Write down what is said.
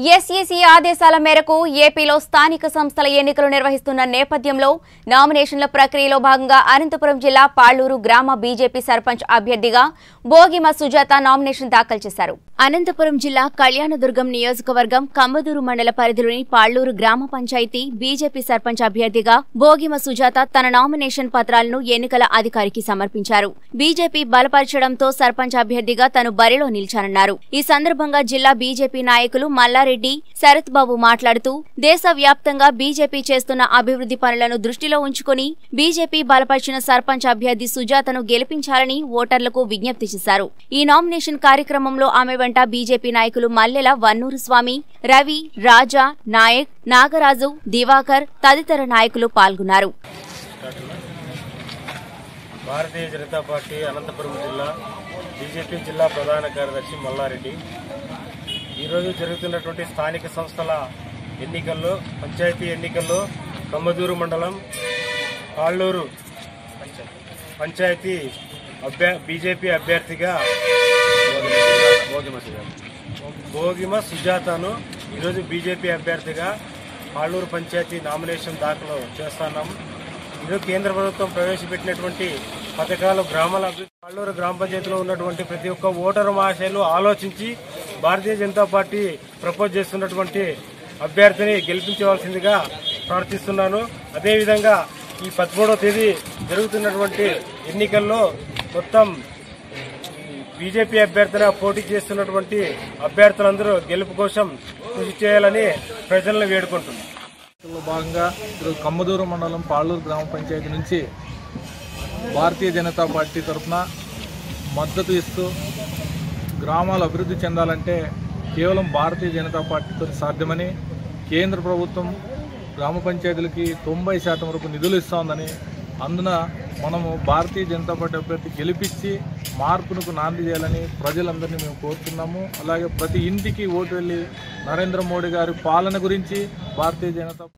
SEC ఆదేశాల మేరకు ఏపీలో స్థానిక సంస్థల ఎన్నికలు నిర్వహిస్తున్న నేపథ్యంలో నామినేషన్ల ప్రక్రియలో భాగంగా అనంతపురం జిల్లా పాళ్లూరు గ్రామ బీజేపీ సర్పంచ్ అభ్యర్థిగా భోగిమ సుజాత నామినేషన్ దాఖలు చేశారు అనంతపురం జిల్లా కళ్యాణదుర్గం నియోజకవర్గం కమ్మదూరు మండల పరిధిలోని పాళ్లూరు గ్రామ పంచాయతీ బీజేపీ సర్పంచ్ అభ్యర్థిగా భోగిమ సుజాత తన నామినేషన్ పత్రాలను ఎన్నికల అధికారికి సమర్పించారు బీజేపీ బలపరచడంతో సర్పంచ్ అభ్యర్థిగా తను బరిలో నిలిచానన్నారు ఈ సందర్భంగా జిల్లా బీజేపీ నాయకులు మల్లారెడ్డి శరత్ బాబు మాట్లాడుతూ దేశవ్యాప్తంగా బీజేపీ చేస్తున్న అభివృద్ధి పనులను దృష్టిలో ఉంచుకుని బీజేపీ బలపరిచిన సర్పంచ్ అభ్యర్థి సుజాతను గెలిపించాలని ఓటర్లకు విజ్ఞప్తి చేశారు ఈ నామినేషన్ కార్యక్రమంలో ఆమె వెంట బీజేపీ నాయకులు మల్లెల వన్నూరు స్వామి రవి రాజా నాయక్ నాగరాజు దివాకర్ తదితర నాయకులు పాల్గొన్నారు భారతీయ జనతా పార్టీ అనంతపురం జిల్లా బీజేపీ జిల్లా ప్రధాన కార్యదర్శి మల్లారెడ్డి ఈరోజు జరుగుతున్నటువంటి స్థానిక సంస్థల ఎన్నికల్లో పంచాయతీ ఎన్నికల్లో కమ్మదూరు మండలం కాళ్ళూరు పంచాయతీ అభ్య బీజేపీ అభ్యర్థిగా భోగిమ సుజాతను ఈరోజు బీజేపీ అభ్యర్థిగా ఆళ్ళూరు పంచాయతీ నామినేషన్ దాఖలు చేస్తున్నాము ఈరోజు కేంద్ర ప్రభుత్వం ప్రవేశపెట్టినటువంటి పథకాలు గ్రామాల అభివృద్ధి ఆళ్ళూరు గ్రామ పంచాయతీలో ఉన్నటువంటి ప్రతి ఒక్క ఓటరు మహాశయులు ఆలోచించి భారతీయ జనతా పార్టీ ప్రపోజ్ చేస్తున్నటువంటి అభ్యర్థిని గెలిపించవలసిందిగా ప్రార్థిస్తున్నాను అదేవిధంగా ఈ పదమూడవ తేదీ జరుగుతున్నటువంటి ఎన్నికల్లో మొత్తం బీజేపీ అభ్యర్థిగా పోటీ చేస్తున్నటువంటి అభ్యర్థులందరూ గెలుపు కోసం కృషి చేయాలని ప్రజలను వేడుకుంటున్నాం లో భాగంగా ఈరోజు కమ్మదూరు మండలం పాళ్ళూరు గ్రామ పంచాయతీ నుంచి భారతీయ జనతా పార్టీ తరఫున మద్దతు ఇస్తూ గ్రామాలు అభివృద్ధి చెందాలంటే కేవలం భారతీయ జనతా పార్టీతో సాధ్యమని కేంద్ర ప్రభుత్వం గ్రామ పంచాయతీలకి తొంభై శాతం వరకు నిధులు ఇస్తోందని అందున మనము భారతీయ జనతా పార్టీ అభ్యర్థి గెలిపించి మార్పునకు నాంది చేయాలని ప్రజలందరినీ మేము కోరుతున్నాము అలాగే ప్రతి ఇంటికి ఓటు వెళ్ళి నరేంద్ర మోడీ గారి పాలన గురించి భారతీయ జనతా